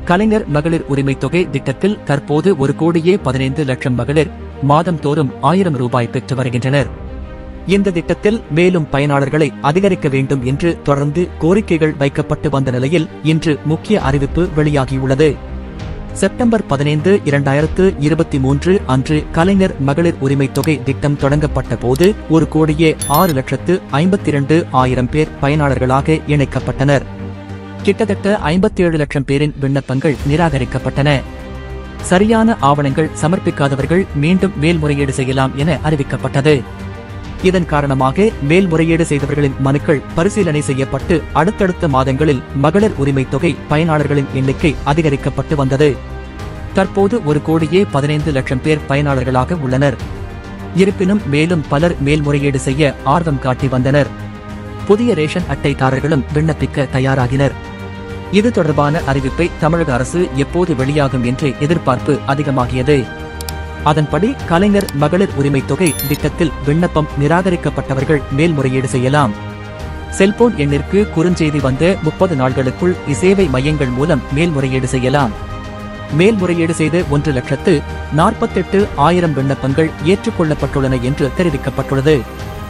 கலைஞர் மகளிர் உரிமைத் தொகை திட்டத்தில் தற்போது ஒரு கோடியே பதினைந்து லட்சம் மகளிர் மாதம்தோறும் ஆயிரம் ரூபாய் பெற்று வருகின்றனர் இந்த திட்டத்தில் மேலும் பயனாளர்களை அதிகரிக்க வேண்டும் என்று தொடர்ந்து கோரிக்கைகள் வைக்கப்பட்டு வந்த நிலையில் இன்று முக்கிய அறிவிப்பு வெளியாகியுள்ளது செப்டம்பர் பதினைந்து இரண்டாயிரத்து இருபத்தி மூன்று அன்று கலைஞர் மகளிர் உரிமைத் தொகை திட்டம் தொடங்கப்பட்ட போது ஒரு கோடியே ஆறு லட்சத்து ஐம்பத்தி இரண்டு ஆயிரம் பேர் பயனாளர்களாக இணைக்கப்பட்டனர் கிட்டத்தட்ட ஐம்பத்தேழு லட்சம் பேரின் விண்ணப்பங்கள் நிராகரிக்கப்பட்டன சரியான ஆவணங்கள் சமர்ப்பிக்காதவர்கள் மீண்டும் மேல்முறையீடு செய்யலாம் என அறிவிக்கப்பட்டது இதன் காரணமாக மேல்முறையீடு செய்தவர்களின் மனுக்கள் பரிசீலனை செய்யப்பட்டு அடுத்தடுத்த மாதங்களில் மகளிர் உரிமைத் தொகை பயனாளர்களின் எண்ணிக்கை அதிகரிக்கப்பட்டு வந்தது தற்போது ஒரு கோடியே பதினைந்து லட்சம் பேர் பயனாளர்களாக உள்ளனர் இருப்பினும் மேலும் பலர் மேல்முறையீடு செய்ய ஆர்வம் காட்டி வந்தனர் புதிய ரேஷன் அட்டைதாரர்களும் விண்ணப்பிக்க தயாராகினர் இது தொடர்பான அறிவிப்பை தமிழக அரசு எப்போது வெளியாகும் என்று எதிர்பார்ப்பு அதிகமாகியது அதன்படி கலைஞர் மகளிர் உரிமைத் தொகை திட்டத்தில் விண்ணப்பம் நிராகரிக்கப்பட்டவர்கள் மேல்முறையீடு செய்யலாம் செல்போன் எண்ணிற்கு குறுஞ்செய்தி வந்த முப்பது நாட்களுக்குள் இசேவை மையங்கள் மூலம் மேல்முறையீடு செய்யலாம் மேல்முறையீடு செய்த ஒன்று லட்சத்து நாற்பத்தெட்டு ஆயிரம் விண்ணப்பங்கள் ஏற்றுக்கொள்ளப்பட்டுள்ளன என்று தெரிவிக்கப்பட்டுள்ளது